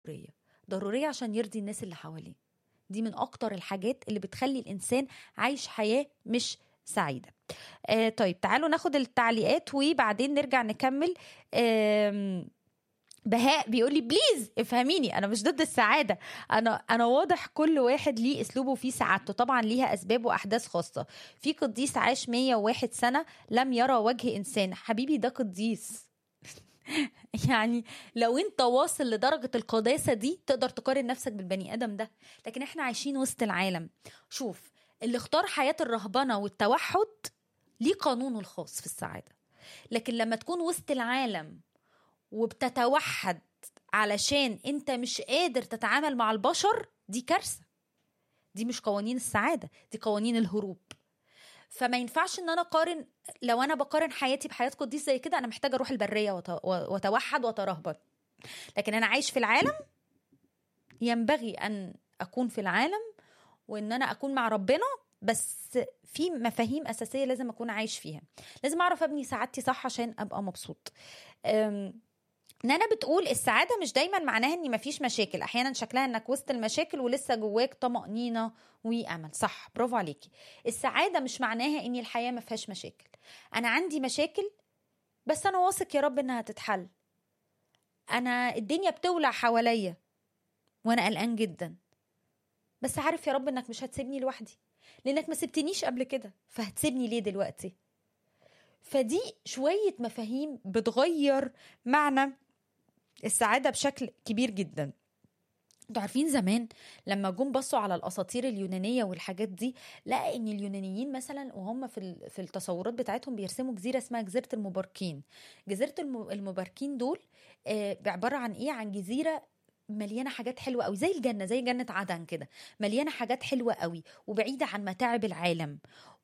ضروريه ضروريه عشان يرضي الناس اللي حواليه دي من اكتر الحاجات اللي بتخلي الانسان عايش حياه مش سعيده آه طيب تعالوا ناخد التعليقات وبعدين نرجع نكمل آم، بهاء بيقول لي بليز افهميني انا مش ضد السعاده انا انا واضح كل واحد ليه اسلوبه فيه سعادته طبعا ليها اسباب واحداث خاصه في قديس عاش 101 سنه لم يرى وجه انسان حبيبي ده قديس يعني لو انت واصل لدرجه القداسه دي تقدر تقارن نفسك بالبني ادم ده لكن احنا عايشين وسط العالم شوف اللي اختار حياه الرهبنه والتوحد ليه قانونه الخاص في السعاده لكن لما تكون وسط العالم وبتتوحد علشان انت مش قادر تتعامل مع البشر دي كارثه دي مش قوانين السعاده دي قوانين الهروب فما ينفعش ان انا اقارن لو انا بقارن حياتي بحياه قديس زي كده انا محتاجه اروح البريه وت- واتوحد واترهبن لكن انا عايش في العالم ينبغي ان اكون في العالم وان انا اكون مع ربنا بس في مفاهيم اساسيه لازم اكون عايش فيها لازم اعرف ابني سعادتي صح عشان ابقى مبسوط أم، نانا بتقول السعاده مش دايما معناها ان مفيش مشاكل احيانا شكلها انك وسط المشاكل ولسه جواك طمانينه وامل صح برافو عليكي السعاده مش معناها ان الحياه ما فيهاش مشاكل انا عندي مشاكل بس انا واثق يا رب انها هتتحل انا الدنيا بتولع حواليا وانا قلقان جدا بس عارف يا رب انك مش هتسيبني لوحدي لانك ما سبتنيش قبل كده فهتسيبني ليه دلوقتي فدي شويه مفاهيم بتغير معنى السعاده بشكل كبير جدا انتوا عارفين زمان لما جم بصوا على الاساطير اليونانيه والحاجات دي لقى ان اليونانيين مثلا وهم في ال- في التصورات بتاعتهم بيرسموا جزيره اسمها جزيره المباركين جزيره الم- المباركين دول آه، عباره عن ايه عن جزيره مليانه حاجات حلوه قوي زي الجنه زي جنه عدن كده مليانه حاجات حلوه قوي وبعيده عن متاعب العالم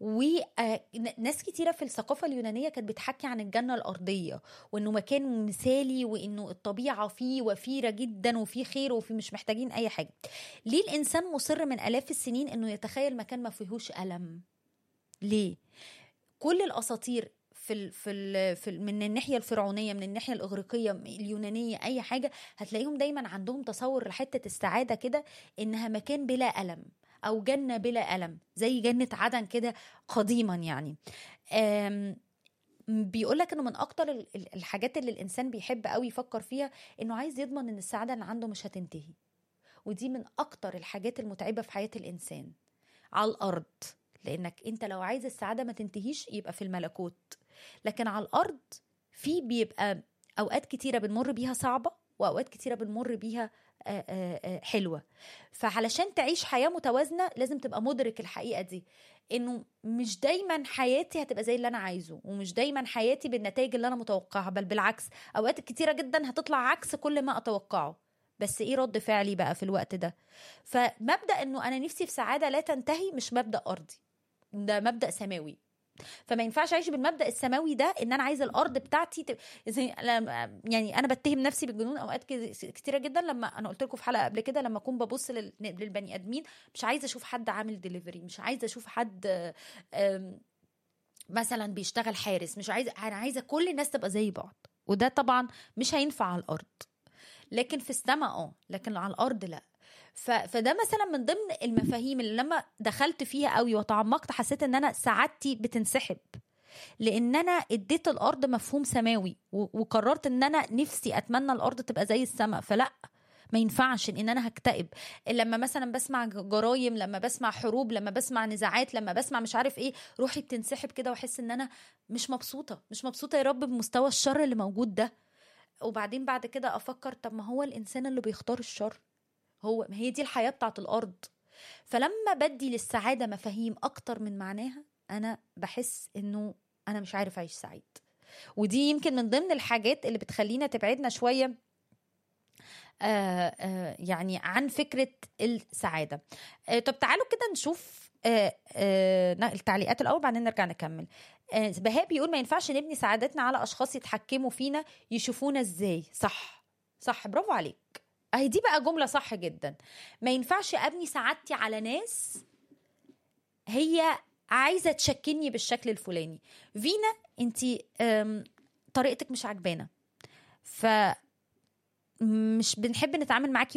وناس كتيره في الثقافه اليونانيه كانت بتحكي عن الجنه الارضيه وانه مكان مثالي وانه الطبيعه فيه وفيره جدا وفيه خير وفيه مش محتاجين اي حاجه ليه الانسان مصر من الاف السنين انه يتخيل مكان ما فيهوش الم ليه كل الاساطير في ال في ال في ال من الناحيه الفرعونيه من الناحيه الاغريقيه اليونانيه اي حاجه هتلاقيهم دايما عندهم تصور لحته السعاده كده انها مكان بلا الم او جنه بلا الم زي جنه عدن كده قديما يعني أم بيقول لك انه من اكتر ال- ال- الحاجات اللي الانسان بيحب قوي يفكر فيها انه عايز يضمن ان السعاده اللي عنده مش هتنتهي ودي من اكتر الحاجات المتعبه في حياه الانسان على الارض لانك انت لو عايز السعاده ما تنتهيش يبقى في الملكوت لكن على الارض في بيبقى اوقات كتيره بنمر بيها صعبه واوقات كتيره بنمر بيها آه، آه، آه، حلوه فعلشان تعيش حياه متوازنه لازم تبقى مدرك الحقيقه دي انه مش دايما حياتي هتبقى زي اللي انا عايزه ومش دايما حياتي بالنتائج اللي انا متوقعها بل بالعكس اوقات كتيره جدا هتطلع عكس كل ما اتوقعه بس ايه رد فعلي بقى في الوقت ده فمبدا انه انا نفسي في سعاده لا تنتهي مش مبدا ارضي ده مبدا سماوي فما ينفعش اعيش بالمبدا السماوي ده ان انا عايزه الارض بتاعتي تبقى زي لما- يعني انا بتهم نفسي بالجنون اوقات كز- كتيره جدا لما انا قلت لكم في حلقه قبل كده لما اكون ببص لل- للبني ادمين مش عايزه اشوف حد عامل ديليفري مش عايزه اشوف حد آم، مثلا بيشتغل حارس مش عايزه انا عايزه كل الناس تبقى زي بعض وده طبعا مش هينفع على الارض لكن في السماء اه لكن على الارض لا ف... فده مثلا من ضمن المفاهيم اللي لما دخلت فيها قوي وتعمقت حسيت ان انا سعادتي بتنسحب لان انا اديت الارض مفهوم سماوي و... وقررت ان انا نفسي اتمنى الارض تبقى زي السماء فلا ما ينفعش ان انا هكتئب لما مثلا بسمع جرايم لما بسمع حروب لما بسمع نزاعات لما بسمع مش عارف ايه روحي بتنسحب كده واحس ان انا مش مبسوطه مش مبسوطه يا رب بمستوى الشر اللي موجود ده وبعدين بعد كده افكر طب ما هو الانسان اللي بيختار الشر هو ما هي دي الحياه بتاعت الارض فلما بدي للسعاده مفاهيم اكتر من معناها انا بحس انه انا مش عارف اعيش سعيد ودي يمكن من ضمن الحاجات اللي بتخلينا تبعدنا شويه آه آه يعني عن فكره السعاده آه طب تعالوا كده نشوف آه آه التعليقات الاول بعدين نرجع نكمل آه بهاء بيقول ما ينفعش نبني سعادتنا على اشخاص يتحكموا فينا يشوفونا ازاي صح صح برافو عليك اهي دي بقى جمله صح جدا ما ينفعش ابني سعادتي على ناس هي عايزه تشكلني بالشكل الفلاني فينا انت طريقتك مش عجبانه ف مش بنحب نتعامل معاكي